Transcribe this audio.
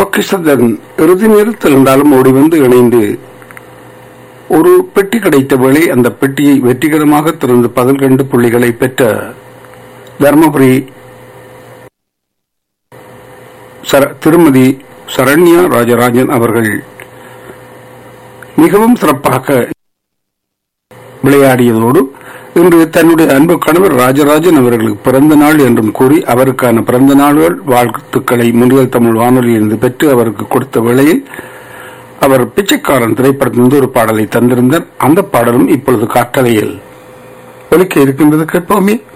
பொக்கிஷத்தன் இறுதி நேரத்தில் இருந்தாலும் ஓடி வந்து இணைந்து ஒரு பெட்டி கிடைத்த வேளை அந்த பெட்டியை வெற்றிகரமாக திறந்து பதில் கண்டு புள்ளிகளை பெற்ற தர்மபுரி சர- திருமதி சரண்யா ராஜராஜன் அவர்கள் மிகவும் சிறப்பாக விளையாடியதோடு இன்று தன்னுடைய அன்பு கணவர் ராஜராஜன் அவர்களுக்கு பிறந்த நாள் என்றும் கூறி அவருக்கான பிறந்த நாள்கள் வாழ்த்துக்களை முன்னில் தமிழ் வானொலியிலிருந்து பெற்று அவருக்கு கொடுத்த வேளையில் அவர் பிச்சைக்காரன் திரைப்படத்திலிருந்து ஒரு பாடலை தந்திருந்தார் அந்த பாடலும் இப்பொழுது காற்றலையில் ஒலிக்க இருக்கின்றது கேட்போமே